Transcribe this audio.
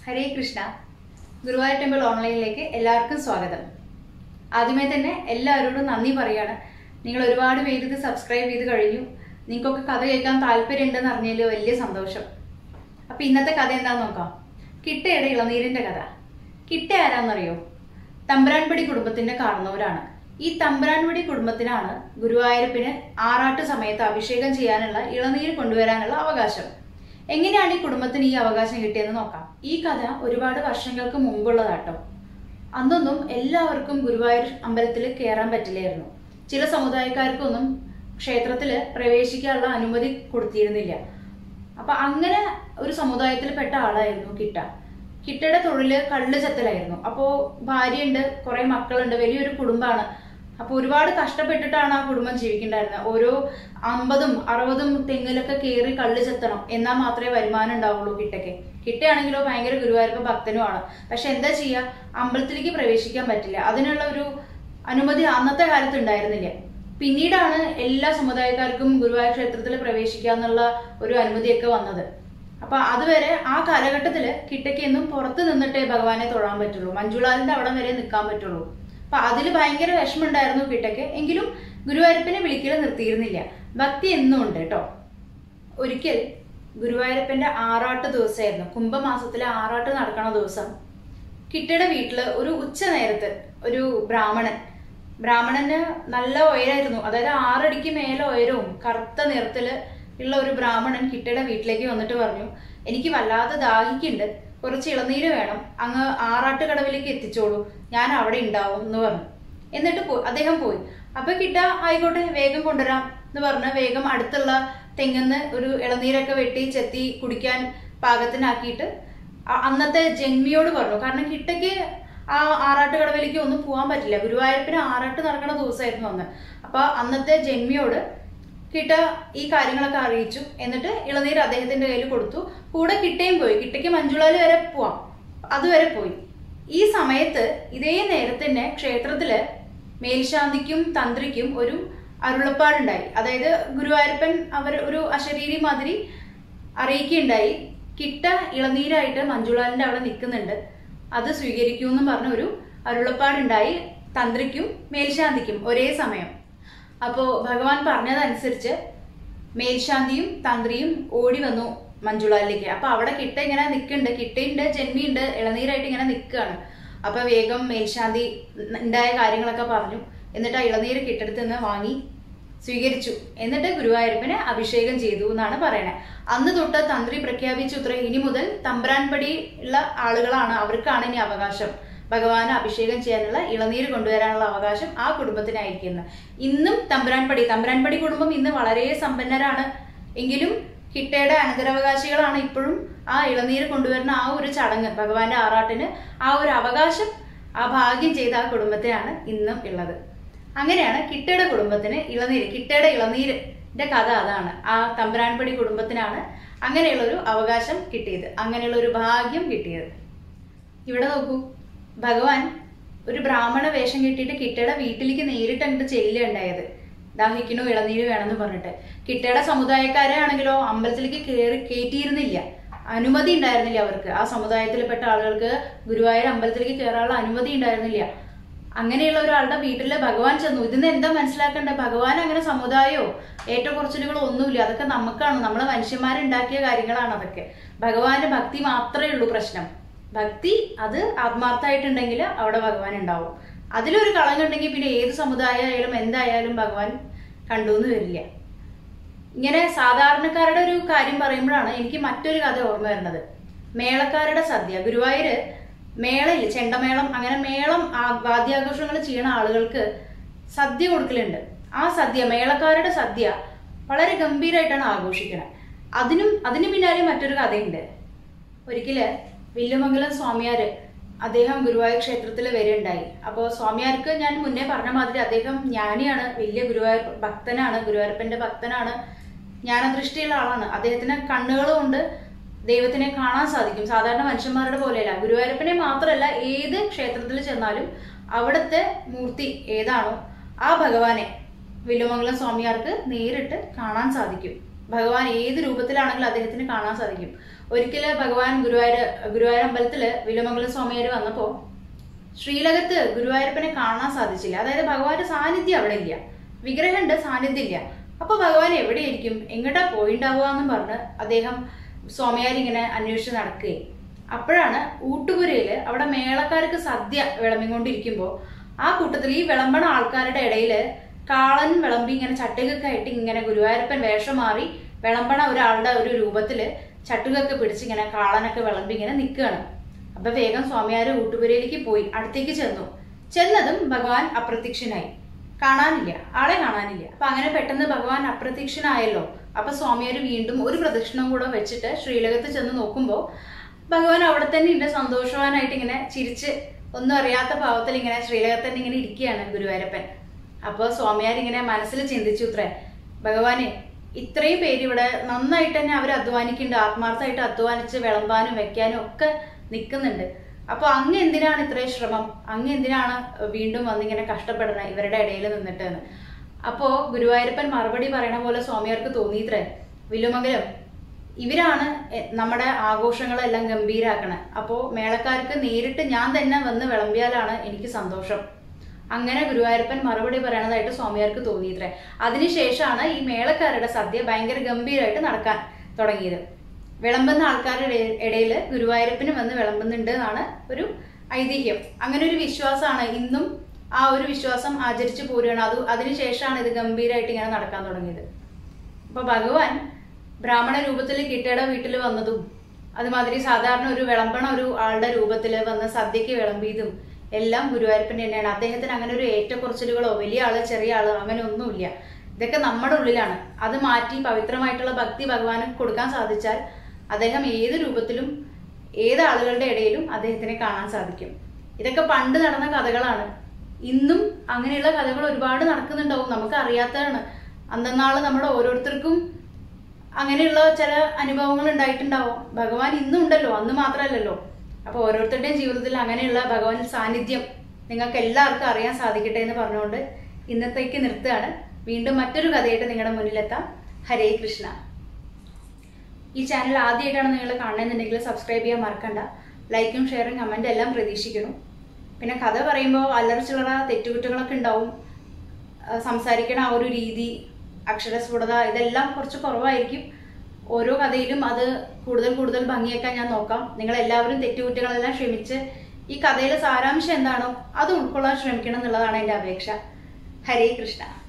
ഹരേ Krishna Guruvayur temple ഓൺലൈനിലേക്ക് എല്ലാവർക്കും സ്വാഗതം ആദ്യമേ തന്നെ എല്ലാവരോടും നന്ദി പറയാണ് നിങ്ങൾ ഒരുപാട് പേര് ഇത് സബ്സ്ക്രൈബ് ചെയ്ത് കഴിഞ്ഞു നിങ്ങൾക്കൊക്കെ കഥ കേൾക്കാൻ താല്പര്യമുണ്ടെന്ന് അറിഞ്ഞതിൽ വലിയ സന്തോഷം അപ്പൊ ഇന്നത്തെ കഥ എന്താന്ന് നോക്കാം കിട്ടയുടെ ഇളനീരിന്റെ കഥ കിട്ട ആരാന്നറിയോ തമ്പുരാൻപടി കുടുംബത്തിന്റെ കാരണവരാണ് ഈ തമ്പുരാൻപടി കുടുംബത്തിനാണ് ഗുരുവായൂരപ്പിന് ആറാട്ട് സമയത്ത് അഭിഷേകം ചെയ്യാനുള്ള ഇളനീര് കൊണ്ടുവരാനുള്ള അവകാശം എങ്ങനെയാണ് ഈ കുടുംബത്തിന് ഈ അവകാശം കിട്ടിയെന്ന് നോക്കാം ഈ കഥ ഒരുപാട് വർഷങ്ങൾക്ക് മുമ്പുള്ളതാട്ടോ അന്നൊന്നും എല്ലാവർക്കും ഗുരുവായൂർ അമ്പലത്തിൽ കയറാൻ പറ്റില്ലായിരുന്നു ചില സമുദായക്കാർക്കൊന്നും ക്ഷേത്രത്തിൽ പ്രവേശിക്കാനുള്ള അനുമതി കൊടുത്തിരുന്നില്ല അപ്പൊ അങ്ങനെ ഒരു സമുദായത്തിൽപ്പെട്ട ആളായിരുന്നു കിട്ട കിട്ടയുടെ തൊഴില് കള്ള് ചെത്തലായിരുന്നു അപ്പോ ഭാര്യയുണ്ട് കുറെ മക്കളുണ്ട് വലിയൊരു കുടുംബമാണ് അപ്പൊ ഒരുപാട് കഷ്ടപ്പെട്ടിട്ടാണ് ആ കുടുംബം ജീവിക്കണ്ടായിരുന്നത് ഓരോ അമ്പതും അറുപതും തെങ്ങിലൊക്കെ കയറി കള്ള് ചെത്തണം എന്നാൽ മാത്രമേ വരുമാനം ഉണ്ടാവുള്ളൂ കിട്ടയ്ക്ക് കിട്ടയാണെങ്കിലോ ഭയങ്കര ഗുരുവായൂരപ്പ ഭക്തനുമാണ് പക്ഷെ എന്താ ചെയ്യുക അമ്പലത്തിലേക്ക് പ്രവേശിക്കാൻ പറ്റില്ല അതിനുള്ള ഒരു അനുമതി അന്നത്തെ കാലത്ത് ഉണ്ടായിരുന്നില്ല പിന്നീടാണ് എല്ലാ സമുദായക്കാർക്കും ഗുരുവായൂർ ക്ഷേത്രത്തിൽ പ്രവേശിക്കാന്നുള്ള ഒരു അനുമതിയൊക്കെ വന്നത് അപ്പൊ അതുവരെ ആ കാലഘട്ടത്തില് കിട്ടയ്ക്ക് എന്നും പുറത്ത് നിന്നിട്ടേ ഭഗവാനെ തൊഴാൻ പറ്റുള്ളൂ മഞ്ജുളാലിന്റെ അവിടെ വരെ നിൽക്കാൻ പറ്റുള്ളൂ അപ്പൊ അതിൽ ഭയങ്കര വിഷമമുണ്ടായിരുന്നു കിട്ടയ്ക്ക് എങ്കിലും ഗുരുവായൂരപ്പനെ വിളിക്കൽ നിർത്തിയിരുന്നില്ല ഭക്തി എന്നും ഉണ്ട് കേട്ടോ ഒരിക്കൽ ഗുരുവായൂരപ്പന്റെ ആറാട്ട് ദിവസമായിരുന്നു കുംഭമാസത്തിലെ ആറാട്ട് നടക്കണ ദിവസം കിട്ടയുടെ വീട്ടില് ഒരു ഉച്ച നേരത്ത് ഒരു ബ്രാഹ്മണൻ ബ്രാഹ്മണന് നല്ല ഉയരായിരുന്നു അതായത് ആറടിക്ക് മേലെ ഉയരവും കറുത്ത നിറത്തില് ഉള്ള ഒരു ബ്രാഹ്മണൻ കിട്ടയുടെ വീട്ടിലേക്ക് വന്നിട്ട് പറഞ്ഞു എനിക്ക് വല്ലാതെ ദാഹിക്കുന്നുണ്ട് കുറച്ച് ഇളനീര് വേണം അങ്ങ് ആറാട്ട് കടവിലേക്ക് എത്തിച്ചോളൂ ഞാൻ അവിടെ ഉണ്ടാവും എന്ന് പറഞ്ഞു എന്നിട്ട് പോയി അദ്ദേഹം പോയി അപ്പൊ കിട്ട ആയിക്കോട്ടെ വേഗം കൊണ്ടുവരാം എന്ന് പറഞ്ഞ് വേഗം അടുത്തുള്ള തെങ്ങിന്ന് ഒരു ഇളനീരൊക്കെ വെട്ടി ചെത്തി കുടിക്കാൻ പാകത്തിനാക്കിയിട്ട് അ- അന്നത്തെ ജന്മിയോട് പറഞ്ഞു കാരണം കിട്ടയ്ക്ക് ആ ആറാട്ട് കടവിലേക്ക് ഒന്നും പോകാൻ പറ്റില്ല ഗുരുവായൂരപ്പിന് ആറാട്ട് നടക്കുന്ന ദിവസമായിരുന്നു അന്ന് അപ്പൊ അന്നത്തെ ജന്മിയോട് കിട്ട ഈ കാര്യങ്ങളൊക്കെ അറിയിച്ചു എന്നിട്ട് ഇളനീര് അദ്ദേഹത്തിന്റെ കയ്യിൽ കൊടുത്തു കൂടെ കിട്ടയും പോയി കിട്ടയ്ക്ക് മഞ്ജുളാല് വരെ പോവാം അതുവരെ പോയി ഈ സമയത്ത് ഇതേ നേരത്തെ തന്നെ ക്ഷേത്രത്തില് മേൽശാന്തിക്കും തന്ത്രിക്കും ഒരു അരുളപ്പാടുണ്ടായി അതായത് ഗുരുവായൂരപ്പൻ അവർ ഒരു അശരീരി മാതിരി അറിയിക്കുകയുണ്ടായി കിട്ട ഇളനീരായിട്ട് മഞ്ജുളാലിന്റെ അവിടെ നിൽക്കുന്നുണ്ട് അത് സ്വീകരിക്കൂ എന്നും പറഞ്ഞ ഒരു അരുളപ്പാടുണ്ടായി തന്ത്രിക്കും മേൽശാന്തിക്കും ഒരേ സമയം അപ്പോ ഭഗവാൻ പറഞ്ഞതനുസരിച്ച് മേൽശാന്തിയും തന്ത്രിയും ഓടി വന്നു മഞ്ജുളാലിലേക്ക് അപ്പൊ അവിടെ കിട്ട ഇങ്ങനെ നിൽക്കുന്നുണ്ട് കിട്ടയുണ്ട് ജന്മിയുണ്ട് ഇളനീരായിട്ട് ഇങ്ങനെ നിൽക്കുകയാണ് അപ്പൊ വേഗം മേൽശാന്തി ഉണ്ടായ കാര്യങ്ങളൊക്കെ പറഞ്ഞു എന്നിട്ട് ആ ഇളനീര് കിട്ടടുത്ത് നിന്ന് വാങ്ങി സ്വീകരിച്ചു എന്നിട്ട് ഗുരുവായൂരപ്പനെ അഭിഷേകം ചെയ്തു എന്നാണ് പറയണത് അന്ന് തൊട്ട് തന്ത്രി പ്രഖ്യാപിച്ചു ഇത്ര ഇനി മുതൽ തമ്പ്രാൻപടി ഉള്ള ആളുകളാണ് അവർക്കാണ് ഇനി അവകാശം ഭഗവാന് അഭിഷേകം ചെയ്യാനുള്ള ഇളനീര് കൊണ്ടുവരാനുള്ള അവകാശം ആ കുടുംബത്തിനായിരിക്കുന്നു ഇന്നും തമ്പ്രാൻപടി തമ്പ്രാൻപടി കുടുംബം ഇന്ന് വളരെ സമ്പന്നരാണ് എങ്കിലും കിട്ടയുടെ അനന്തരാവകാശികളാണ് ഇപ്പോഴും ആ ഇളനീര് കൊണ്ടുവരുന്ന ആ ഒരു ചടങ്ങ് ഭഗവാന്റെ ആറാട്ടിന് ആ ഒരു അവകാശം ആ ഭാഗ്യം ചെയ്ത ആ കുടുംബത്തിനാണ് ഇന്നും ഉള്ളത് അങ്ങനെയാണ് കിട്ടയുടെ കുടുംബത്തിന് ഇളനീര് കിട്ടയുടെ ഇളനീരിന്റെ കഥ അതാണ് ആ തമ്പുരാൻപടി കുടുംബത്തിനാണ് അങ്ങനെയുള്ള ഒരു അവകാശം കിട്ടിയത് അങ്ങനെയുള്ള ഒരു ഭാഗ്യം കിട്ടിയത് ഇവിടെ നോക്കൂ ഭഗവാൻ ഒരു ബ്രാഹ്മണ വേഷം കെട്ടിയിട്ട് കിട്ടയുടെ വീട്ടിലേക്ക് നേരിട്ട് അങ്ങോട്ട് ചെല്ലുകയുണ്ടായത് ദാഹിക്കണു ഇളനീര് വേണമെന്ന് പറഞ്ഞിട്ട് കിട്ടയുടെ സമുദായക്കാരെ ആണെങ്കിലോ അമ്പലത്തിലേക്ക് കയറി കയറ്റിയിരുന്നില്ല അനുമതി ഉണ്ടായിരുന്നില്ല അവർക്ക് ആ സമുദായത്തിൽപ്പെട്ട ആളുകൾക്ക് ഗുരുവായൂർ അമ്പലത്തിലേക്ക് കയറാനുള്ള അനുമതി ഉണ്ടായിരുന്നില്ല അങ്ങനെയുള്ള ഒരാളുടെ വീട്ടില് ഭഗവാൻ ചെന്നു ഇതിന്ന് എന്താ മനസ്സിലാക്കേണ്ടത് ഭഗവാൻ അങ്ങനെ സമുദായമോ ഏറ്റക്കുറച്ചിലുകളോ ഒന്നുമില്ല അതൊക്കെ നമുക്കാണ് നമ്മളെ മനുഷ്യന്മാരുണ്ടാക്കിയ കാര്യങ്ങളാണ് അതൊക്കെ ഭഗവാന്റെ ഭക്തി മാത്രമേ ഉള്ളൂ പ്രശ്നം ഭക്തി അത് ആത്മാർത്ഥമായിട്ടുണ്ടെങ്കിൽ അവിടെ ഭഗവാൻ ഉണ്ടാവും അതിലൊരു കളഞ്ഞുണ്ടെങ്കിൽ പിന്നെ ഏത് സമുദായമായാലും എന്തായാലും ഭഗവാൻ കണ്ടു എന്ന് വരില്ല ഇങ്ങനെ സാധാരണക്കാരുടെ ഒരു കാര്യം പറയുമ്പോഴാണ് എനിക്ക് മറ്റൊരു കഥ ഓർമ്മ വരുന്നത് മേളക്കാരുടെ സദ്യ ഗുരുവായൂര് മേളയില്ല ചെണ്ടമേളം അങ്ങനെ മേളം ആ- വാദ്യാഘോഷങ്ങൾ ചെയ്യണ ആളുകൾക്ക് സദ്യ കൊടുക്കലുണ്ട് ആ സദ്യ മേളക്കാരുടെ സദ്യ വളരെ ഗംഭീരമായിട്ടാണ് ആഘോഷിക്കുന്നത് അതിനും അതിന് പിന്നാലെ മറ്റൊരു കഥയുണ്ട് ഒരിക്കല് വില്ലുമംഗലം സ്വാമിയാര് അദ്ദേഹം ഗുരുവായൂർ ക്ഷേത്രത്തിൽ വരികയുണ്ടായി അപ്പോൾ സ്വാമിയാർക്ക് ഞാൻ മുന്നേ പറഞ്ഞ മാതിരി അദ്ദേഹം ജ്ഞാനിയാണ് വലിയ ഗുരുവായൂർ ഭക്തനാണ് ഗുരുവായൂരപ്പന്റെ ഭക്തനാണ് ജ്ഞാനദൃഷ്ടിയുള്ള ആളാണ് അദ്ദേഹത്തിന് കണ്ണുകളുകൊണ്ട് ദൈവത്തിനെ കാണാൻ സാധിക്കും സാധാരണ മനുഷ്യന്മാരുടെ പോലെയല്ല ഗുരുവായൂരപ്പനെ മാത്രമല്ല ഏത് ക്ഷേത്രത്തിൽ ചെന്നാലും അവിടുത്തെ മൂർത്തി ഏതാണോ ആ ഭഗവാനെ വില്ലുമംഗലം സ്വാമിയാർക്ക് നേരിട്ട് കാണാൻ സാധിക്കും ഭഗവാൻ ഏത് രൂപത്തിലാണെങ്കിലും അദ്ദേഹത്തിന് കാണാൻ സാധിക്കും ഒരിക്കല് ഭഗവാൻ ഗുരുവായൂർ ഗുരുവായൂർ അമ്പലത്തില് വില്ലുമംഗലം സ്വാമിയാര് വന്നപ്പോ ശ്രീലകത്ത് ഗുരുവായൂരപ്പനെ കാണാൻ സാധിച്ചില്ല അതായത് ഭഗവാന്റെ സാന്നിധ്യം അവിടെ ഇല്ല വിഗ്രഹമുണ്ട് സാന്നിധ്യം ഇല്ല അപ്പൊ ഭഗവാൻ എവിടെയായിരിക്കും എങ്ങോട്ടാ പോയിണ്ടാവുക എന്നും പറഞ്ഞ് അദ്ദേഹം സ്വാമിയാർ ഇങ്ങനെ അന്വേഷിച്ച് നടക്കുകയും അപ്പോഴാണ് ഊട്ടുപുരയില് അവിടെ മേളക്കാർക്ക് സദ്യ വിളമ്പിക്കൊണ്ടിരിക്കുമ്പോൾ ആ കൂട്ടത്തിൽ ഈ വിളമ്പണ ആൾക്കാരുടെ ഇടയില് കാളൻ വിളമ്പി ഇങ്ങനെ ചട്ടുകൊക്കെ ആയിട്ട് ഇങ്ങനെ ഗുരുവായൂരപ്പൻ വേഷം മാറി വിളമ്പണ ഒരാളുടെ ഒരു രൂപത്തില് ചട്ടുകൊക്കെ പിടിച്ച് ഇങ്ങനെ കാളനൊക്കെ വിളമ്പി ഇങ്ങനെ നിൽക്കുകയാണ് അപ്പൊ വേഗം സ്വാമിയാര് ഊട്ടുപുരയിലേക്ക് പോയി അടുത്തേക്ക് ചെന്നു ചെന്നതും ഭഗവാൻ അപ്രത്യക്ഷനായി കാണാനില്ല ആളെ കാണാനില്ല അപ്പൊ അങ്ങനെ പെട്ടെന്ന് ഭഗവാൻ അപ്രത്യക്ഷനായല്ലോ അപ്പൊ സ്വാമിയാര് വീണ്ടും ഒരു പ്രദക്ഷിണം കൂടെ വെച്ചിട്ട് ശ്രീലകത്ത് ചെന്ന് നോക്കുമ്പോ ഭഗവാൻ അവിടെ തന്നെ ഉണ്ട് സന്തോഷവാനായിട്ട് ഇങ്ങനെ ചിരിച്ച് ഒന്നും അറിയാത്ത ഭാവത്തിൽ ഇങ്ങനെ ശ്രീലകത്ത് തന്നെ ഇങ്ങനെ ഇരിക്കുകയാണ് ഗുരുവായൂരപ്പൻ അപ്പൊ സ്വാമിയാർ ഇങ്ങനെ മനസ്സിൽ ചിന്തിച്ചു ഇത്രേ ഭഗവാനെ ഇത്രയും പേര് ഇവിടെ നന്നായിട്ട് തന്നെ അവർ അധ്വാനിക്കുന്നുണ്ട് ആത്മാർത്ഥമായിട്ട് അധ്വാനിച്ച് വിളമ്പാനും വെക്കാനും ഒക്കെ നിൽക്കുന്നുണ്ട് അപ്പൊ അങ്ങ് എന്തിനാണ് ഇത്രയും ശ്രമം അങ്ങ് എന്തിനാണ് വീണ്ടും വന്നിങ്ങനെ കഷ്ടപ്പെടുന്നത് ഇവരുടെ ഇടയിൽ നിന്നിട്ട് എന്ന് അപ്പോ ഗുരുവായൂരപ്പൻ മറുപടി പറയണ പോലെ സ്വാമിയാർക്ക് തോന്നിയിത്രേ വില്ലുമംഗലം ഇവരാണ് എ- നമ്മുടെ ആഘോഷങ്ങളെല്ലാം ഗംഭീരാക്കണേ അപ്പോ മേളക്കാർക്ക് നേരിട്ട് ഞാൻ തന്നെ വന്ന് വിളമ്പിയാലാണ് എനിക്ക് സന്തോഷം അങ്ങനെ ഗുരുവായൂരപ്പൻ മറുപടി പറയണതായിട്ട് സ്വാമിയാർക്ക് തോന്നിയിത്രേ അതിനുശേഷമാണ് ഈ മേളക്കാരുടെ സദ്യ ഭയങ്കര ഗംഭീരമായിട്ട് നടക്കാൻ തുടങ്ങിയത് വിളമ്പുന്ന ആൾക്കാരുടെ ഇടയിൽ ഗുരുവായൂരപ്പന് വന്ന് വിളമ്പുന്നുണ്ട് എന്നാണ് ഒരു ഐതിഹ്യം അങ്ങനെ ഒരു വിശ്വാസമാണ് ഇന്നും ആ ഒരു വിശ്വാസം ആചരിച്ചു പോരുകയാണ് അത് അതിനുശേഷമാണ് ഇത് ഗംഭീരമായിട്ട് ഇങ്ങനെ നടക്കാൻ തുടങ്ങിയത് അപ്പൊ ഭഗവാൻ ബ്രാഹ്മണ രൂപത്തിൽ കിട്ടയുടെ വീട്ടിൽ വന്നതും അതുമാതിരി സാധാരണ ഒരു വിളമ്പണ ഒരു ആളുടെ രൂപത്തിൽ വന്ന് സദ്യക്ക് വിളമ്പിയതും എല്ലാം ഗുരുവായൂരപ്പൻ തന്നെയാണ് അദ്ദേഹത്തിന് അങ്ങനെ ഒരു ഏറ്റക്കുറച്ചിലുകളോ വലിയ ആള് ചെറിയ ആള് അങ്ങനെ ഒന്നുമില്ല ഇതൊക്കെ നമ്മുടെ ഉള്ളിലാണ് അത് മാറ്റി പവിത്രമായിട്ടുള്ള ഭക്തി ഭഗവാന് കൊടുക്കാൻ സാധിച്ചാൽ അദ്ദേഹം ഏത് രൂപത്തിലും ഏത് ആളുകളുടെ ഇടയിലും അദ്ദേഹത്തിനെ കാണാൻ സാധിക്കും ഇതൊക്കെ പണ്ട് നടന്ന കഥകളാണ് ഇന്നും അങ്ങനെയുള്ള കഥകൾ ഒരുപാട് നടക്കുന്നുണ്ടാവും നമുക്ക് അറിയാത്തതാണ് അന്നന്നാള് നമ്മുടെ ഓരോരുത്തർക്കും അങ്ങനെയുള്ള ചില അനുഭവങ്ങൾ ഉണ്ടായിട്ടുണ്ടാവും ഭഗവാൻ ഇന്നും ഉണ്ടല്ലോ അന്ന് മാത്രമല്ലല്ലോ അപ്പൊ ഓരോരുത്തരുടെയും ജീവിതത്തിൽ അങ്ങനെയുള്ള ഭഗവാൻ സാന്നിധ്യം നിങ്ങൾക്ക് എല്ലാവർക്കും അറിയാൻ സാധിക്കട്ടെ എന്ന് പറഞ്ഞുകൊണ്ട് ഇന്നത്തേക്ക് നിർത്തുകയാണ് വീണ്ടും മറ്റൊരു കഥയായിട്ട് നിങ്ങളുടെ മുന്നിലെത്താം ഹരേ കൃഷ്ണ ഈ ചാനൽ ആദ്യമായിട്ടാണ് നിങ്ങൾ കാണുന്നതെന്നുണ്ടെങ്കിൽ സബ്സ്ക്രൈബ് ചെയ്യാൻ മറക്കണ്ട ലൈക്കും ഷെയറും കമൻറ്റും എല്ലാം പ്രതീക്ഷിക്കണം പിന്നെ കഥ പറയുമ്പോൾ അല്ലറ ചില്ലറ തെറ്റുകുറ്റങ്ങളൊക്കെ ഉണ്ടാവും ആ, സംസാരിക്കണ ആ ഒരു രീതി അക്ഷരസ്ഫുടത ഇതെല്ലാം കുറച്ച് കുറവായിരിക്കും ഓരോ കഥയിലും അത് കൂടുതൽ കൂടുതൽ ഭംഗിയാക്കാൻ ഞാൻ നോക്കാം നിങ്ങൾ എല്ലാവരും തെറ്റുകുറ്റങ്ങളെല്ലാം ക്ഷമിച്ച് ഈ കഥയിലെ സാരാംശം എന്താണോ അത് ഉൾക്കൊള്ളാൻ ശ്രമിക്കണം എന്നുള്ളതാണ് എൻ്റെ അപേക്ഷ ഹരേ കൃഷ്ണ